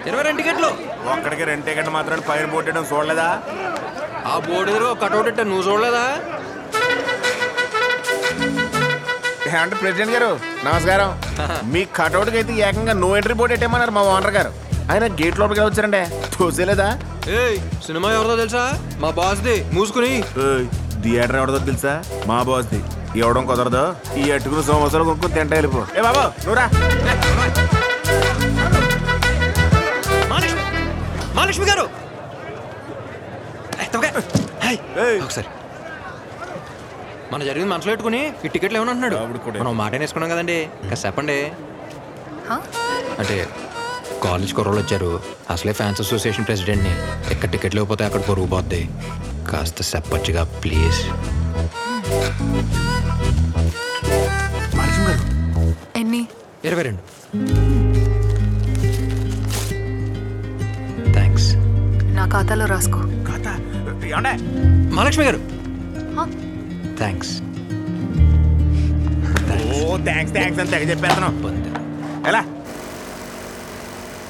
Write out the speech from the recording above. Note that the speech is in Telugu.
ఇరవై రెండు టికెట్లు ఒక్కడికి రెండు టికెట్ మాత్రం పైన పోట్టడం చూడలేదా ఆ బోర్డు ఎదురు కట్అవుట్ ఇట్టా నువ్వు చూడలేదా అంటే ప్రెసిడెంట్ గారు నమస్కారం మీ కటౌట్కి అయితే ఏకంగా నో ఎంట్రీ బోర్డు పెట్టేమన్నారు మా ఓనర్ గారు ఆయన గేట్ లోపలికి ఎలా వచ్చారంటే తోసేలేదా ఏయ్ సినిమా ఎవరిదో తెలుసా మా బాస్ది మూసుకుని ఏయ్, థియేటర్ ఎవడదో తెలుసా మా బాస్ది ఇవ్వడం కుదరదు ఈ అట్టుకుని సోమవారం కొనుక్కొని తింటా వెళ్ళిపో ఏ బాబు నువ్వురా మహాలక్ష్మి మహాలక్ష్మి గారు ఏయ్, తప్పకా. ఏయ్, ఏయ్. ఒకసారి మన జరిగింది మనసులో పెట్టుకుని ఈ టికెట్లు ఏమని అంటున్నాడు ఆవిడ కూడా. మనం మాట వేసుకున్నాం కదండి కాస్త చెప్పండి హా? అంటే కాలేజ్ కుర్రోళ్ళు వచ్చారు అసలే ఫ్యాన్స్ అసోసియేషన్ ప్రెసిడెంట్ని ఎక్కడ టికెట్లు లేకపోతే అక్కడ పొరుగు పోద్ది కాస్త చెప్పచ్చుగా ప్లీజ్ మహాలక్ష్మి గారు ఎన్ని ఇరవై రెండు థ్యాంక్స్ నా ఖాతాలో రాసుకో కథ ఏమండే మహాలక్ష్మి గారు హా? థ్యాంక్స్ ఓ థ్యాంక్స్ థ్యాంక్స్ అని తెగ చెప్పేస్తాను ఎలా